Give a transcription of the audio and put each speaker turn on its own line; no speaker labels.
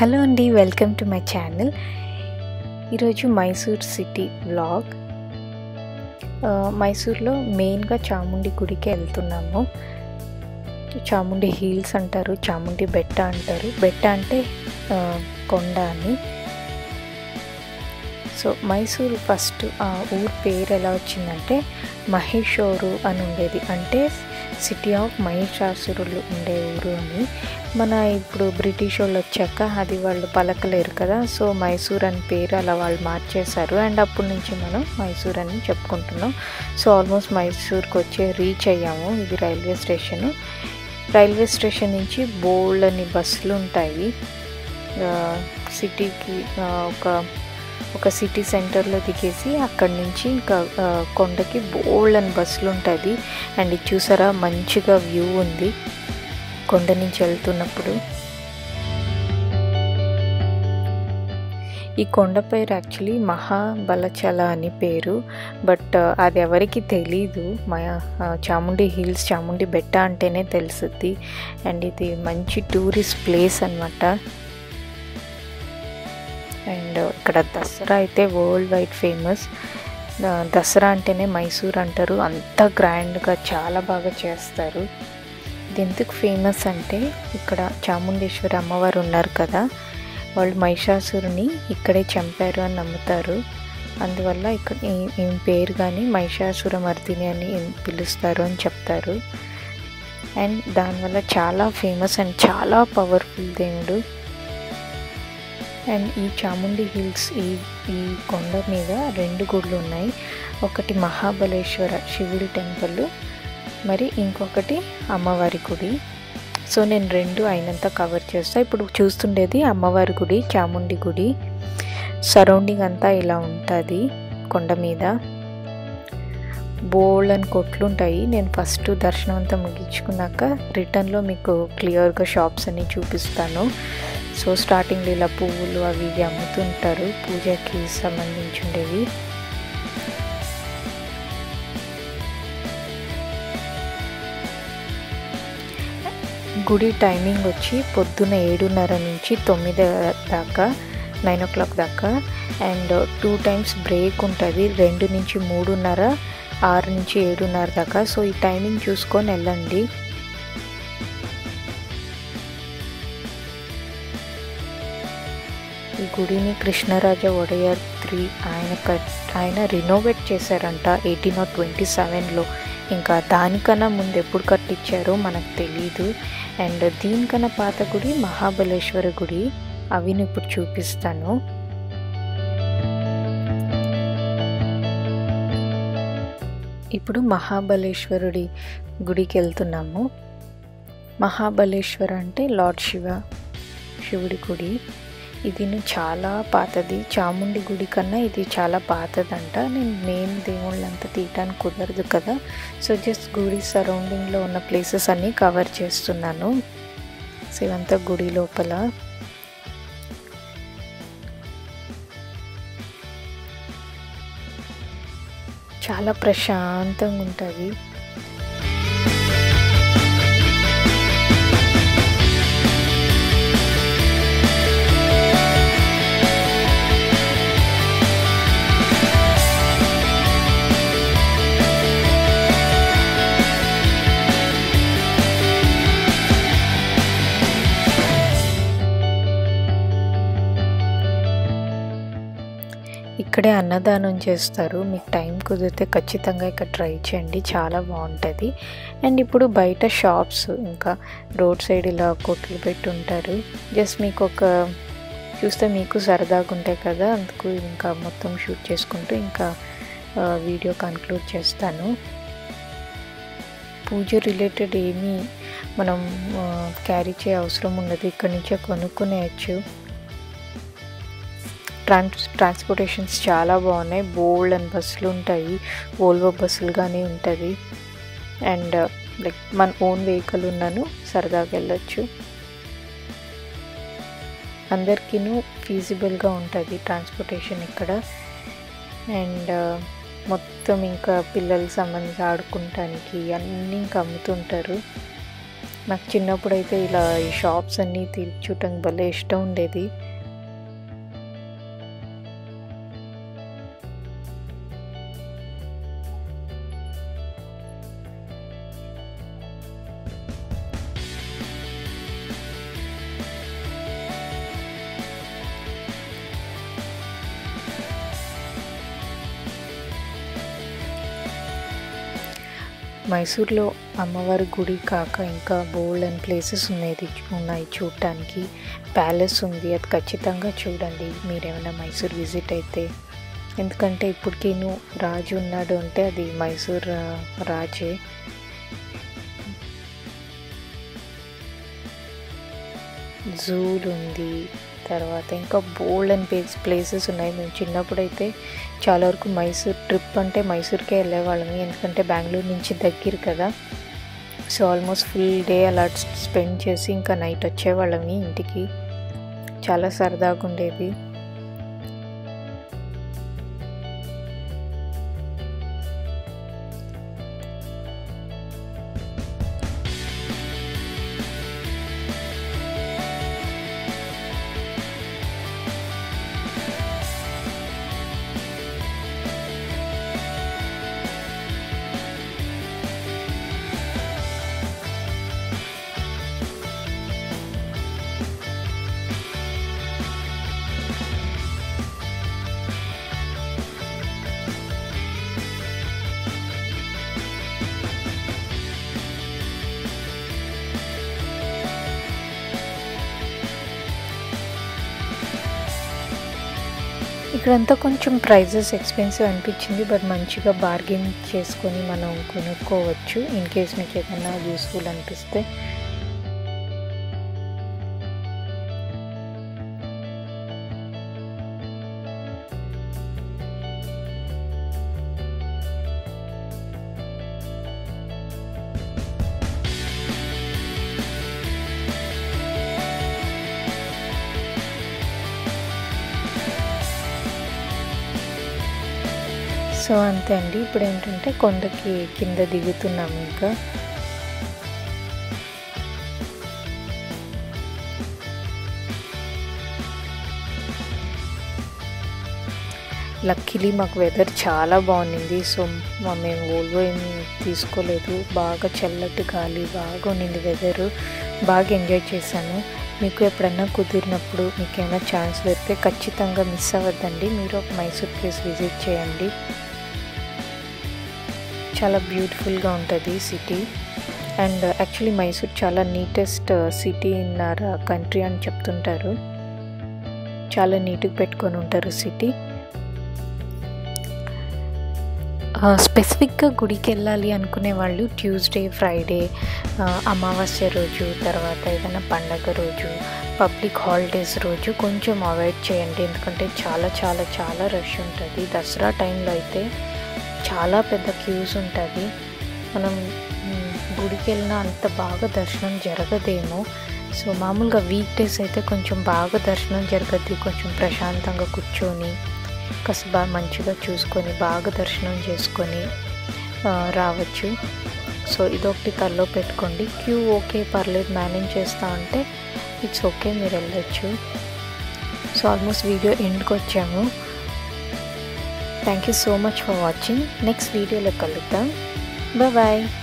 hello అండి welcome to my channel ఈరోజు Mysore city vlog మైసూర్లో మెయిన్గా చాముండి గుడికి వెళ్తున్నాము చాముండి హిల్స్ అంటారు చాముండి బెట్ట అంటారు బెట్ట అంటే ఆ, కొండ అని సో మైసూరు ఫస్ట్ ఆ ఊరు పేరు ఎలా వచ్చిందంటే మహేషోరు అని ఉండేది అంటే సిటీ ఆఫ్ మహిషాసురులు ఉండే ఊరు అని మన ఇప్పుడు బ్రిటిష్ వాళ్ళు వచ్చాక అది వాళ్ళు పలకలేరు కదా సో మైసూర్ అని పేరు అలా వాళ్ళు మార్చేశారు అండ్ అప్పటి నుంచి మనం మైసూర్ అని చెప్పుకుంటున్నాం సో ఆల్మోస్ట్ మైసూర్కి వచ్చే రీచ్ అయ్యాము ఇది రైల్వే స్టేషను రైల్వే స్టేషన్ నుంచి బోల్డ్ అని బస్సులు ఉంటాయి ఆ, సిటీకి ఆ, ఒక ఒక సిటీ సెంటర్లో దిగేసి అక్కడి నుంచి ఇంకా ఆ, కొండకి బోల్డ్ అని బస్సులు ఉంటుంది అండ్ ఇది చూసారా మంచిగా వ్యూ ఉంది కొండ నుంచి వెళ్తున్నప్పుడు ఈ కొండ పేరు యాక్చువల్లీ మహాబలచల అని పేరు బట్ అది ఎవరికి తెలీదు మా ఆ, చాముండి హిల్స్ చాముండి బెట్ట అంటేనే తెలుసుద్ది అండ్ ఇది మంచి టూరిస్ట్ ప్లేస్ అనమాట అండ్ ఇక్కడ దసరా అయితే వరల్డ్ వైడ్ ఫేమస్ దసరా అంటేనే మైసూర్ అంటారు అంత గ్రాండ్గా చాలా బాగా చేస్తారు ఇది ఎందుకు ఫేమస్ అంటే ఇక్కడ చాముండేశ్వరి అమ్మవారు ఉన్నారు కదా వాళ్ళు మహిషాసురుని ఇక్కడే చంపారు అని నమ్ముతారు అందువల్ల ఇక్కడ ఈ- ఈమె పేరు కానీ మహిషాసుర మర్దిని అని పిలుస్తారు అని చెప్తారు అండ్ దానివల్ల చాలా ఫేమస్ అండ్ చాలా పవర్ఫుల్ దేవుడు అండ్ ఈ చాముండి హిల్స్ ఈ ఈ కొండ మీద రెండు గుళ్ళు ఉన్నాయి ఒకటి మహాబలేశ్వర శివుడి టెంపుల్ మరి ఇంకొకటి అమ్మవారి గుడి సో నేను రెండు అయినంత కవర్ చేస్తా ఇప్పుడు చూస్తుండేది అమ్మవారి గుడి చాముండి గుడి సరౌండింగ్ అంతా ఇలా ఉంటుంది కొండ మీద బోల్డ్ అని కొట్లు ఉంటాయి నేను ఫస్ట్ దర్శనం అంతా ముగించుకున్నాక రిటర్న్లో మీకు క్లియర్గా షాప్స్ అన్ని చూపిస్తాను సో స్టార్టింగ్లో ఇలా పువ్వులు అవి ఇవి అమ్ముతుంటారు పూజకి సంబంధించి ఉండేవి గుడి టైమింగ్ వచ్చి పొద్దున్న ఏడున్నర నుంచి తొమ్మిది దాకా నైన్ ఓ క్లాక్ దాకా అండ్ టూ టైమ్స్ బ్రేక్ ఉంటుంది రెండు నుంచి మూడున్నర ఆరు నుంచి ఏడున్నర దాకా సో ఈ టైమింగ్ చూసుకొని వెళ్ళండి ఈ గుడిని కృష్ణరాజ ఒడయర్ త్రీ ఆయన కట్ ఆయన రినోవేట్ చేశారంట ఎయిటీన్ ఆర్ ట్వంటీ సెవెన్లో ఇంకా దానికన్నా ముందు ఎప్పుడు కట్టించారో మనకు తెలీదు అండ్ దీనికన్నా పాత గుడి మహాబలేశ్వర గుడి అవి నేను ఇప్పుడు చూపిస్తాను ఇప్పుడు మహాబలేశ్వరుడి గుడికి వెళ్తున్నాము మహాబలేశ్వర అంటే లార్డ్ శివ శివుడి గుడి ఇది ను చాలా పాతది చాముండి గుడి కన్నా ఇది చాలా పాతదంట నేను మెయిన్ దేవుళ్ళంతా తీయటానికి కుదరదు కదా సో జస్ట్ గుడి సరౌండింగ్లో ఉన్న ప్లేసెస్ అన్నీ కవర్ చేస్తున్నాను సో ఇవంతా గుడి లోపల చాలా ప్రశాంతంగా ఉంటుంది ఇక్కడే అన్నదానం చేస్తారు మీకు టైం కుదిరితే ఖచ్చితంగా ఇక్కడ ట్రై చేయండి చాలా బాగుంటుంది అండ్ ఇప్పుడు బయట షాప్స్ ఇంకా రోడ్ సైడ్ ఇలా కొట్లు పెట్టి ఉంటారు జస్ట్ మీకు ఒక చూస్తే మీకు సరదాగా ఉంటాయి కదా అందుకు ఇంకా మొత్తం షూట్ చేసుకుంటూ ఇంకా ఆ, వీడియో కన్క్లూడ్ చేస్తాను పూజ రిలేటెడ్ ఏమీ మనం క్యారీ చేయ అవసరం ఉండదు ఇక్కడ నుంచే కొనుక్కునేయచ్చు ట్రాన్స్ ట్రాన్స్పోర్టేషన్స్ చాలా బాగున్నాయి బోల్డ్ అండ్ బస్సులు ఉంటాయి ఓల్వో బస్సులు కానీ ఉంటుంది అండ్ లైక్ మన ఓన్ వెహికల్ ఉన్నాను సరదాగా వెళ్ళొచ్చు అందరికీను ఫీజిబుల్గా ఉంటుంది ట్రాన్స్పోర్టేషన్ ఇక్కడ అండ్ మొత్తం ఇంకా పిల్లలకి సంబంధించి ఆడుకుంటానికి అన్నీ ఇంకా అమ్ముతుంటారు నాకు చిన్నప్పుడు అయితే ఇలా ఈ షాప్స్ అన్నీ చూడటానికి భలే ఇష్టం ఉండేది మైసూర్లో అమ్మవారి గుడి కాక ఇంకా బోల్డ్ అండ్ ప్లేసెస్ ఉన్నాయి ఉన్నాయి చూడటానికి ప్యాలెస్ ఉంది అది ఖచ్చితంగా చూడండి మీరేమైనా మైసూర్ విజిట్ అయితే ఎందుకంటే ఇప్పటికీను రాజు ఉన్నాడు అంటే అది మైసూర్ రాజే జూలు ఉంది తర్వాత ఇంకా బోల్డ్ అండ్ ప్లేస్ ప్లేసెస్ ఉన్నాయి మేము చిన్నప్పుడు అయితే చాలా వరకు మైసూర్ ట్రిప్ అంటే మైసూర్కే వెళ్ళేవాళ్ళమి ఎందుకంటే బెంగళూరు నుంచి దగ్గర కదా సో ఆల్మోస్ట్ ఫుల్ డే అలా స్పెండ్ చేసి ఇంకా నైట్ వచ్చేవాళ్ళమి ఇంటికి చాలా సరదాగా ఉండేది ఇక్కడంతా కొంచెం ప్రైజెస్ ఎక్స్పెన్సివ్ అనిపించింది బట్ మంచిగా బార్గెన్ చేసుకొని మనం కొనుక్కోవచ్చు ఇన్ కేస్ మీకు ఏదైనా యూస్ఫుల్ అనిపిస్తే సో అంతే అండి ఇప్పుడు ఏంటంటే కొండకి కింద దిగుతున్నాము ఇంకా లక్కీలీ మాకు వెదర్ చాలా బాగుంది సో మేము ఓల్వో ఏం తీసుకోలేదు బాగా చల్లటి గాలి బాగా ఉన్నింది వెదర్ బాగా ఎంజాయ్ చేశాను మీకు ఎప్పుడన్నా కుదిరినప్పుడు మీకు ఏమైనా ఛాన్స్ దొరికితే ఖచ్చితంగా మిస్ అవ్వద్దండి మీరు ఒక మైసూర్ ప్లేస్ విజిట్ చేయండి చాలా బ్యూటిఫుల్గా ఉంటుంది సిటీ అండ్ యాక్చువల్లీ మైసూర్ చాలా neatest city in our country అని చెప్తుంటారు చాలా నీట్గా పెట్టుకొని ఉంటారు సిటీ స్పెసిఫిక్గా గుడికి వెళ్ళాలి అనుకునే వాళ్ళు ట్యూస్డే ఫ్రైడే అమావాస్య రోజు తర్వాత ఏదైనా పండగ రోజు పబ్లిక్ హాలిడేస్ రోజు కొంచెం అవాయిడ్ చేయండి ఎందుకంటే చాలా చాలా చాలా రష్ ఉంటుంది దసరా టైంలో అయితే చాలా పెద్ద క్యూస్ ఉంటుంది మనం గుడికి వెళ్ళినా అంత బాగా దర్శనం జరగదేమో సో మామూలుగా వీక్ డేస్ అయితే కొంచెం బాగా దర్శనం జరగద్ది కొంచెం ప్రశాంతంగా కూర్చొని కాస్త బాగా మంచిగా చూసుకొని బాగా దర్శనం చేసుకొని రావచ్చు సో ఇదొకటి తల్లో పెట్టుకోండి క్యూ ఓకే పర్లేదు మేనేజ్ చేస్తా అంటే ఇట్స్ ఓకే మీరు వెళ్ళొచ్చు సో ఆల్మోస్ట్ వీడియో ఎండ్కి వచ్చాము thank you so much for watching next వీడియోలో కలుద్దాం బాయ్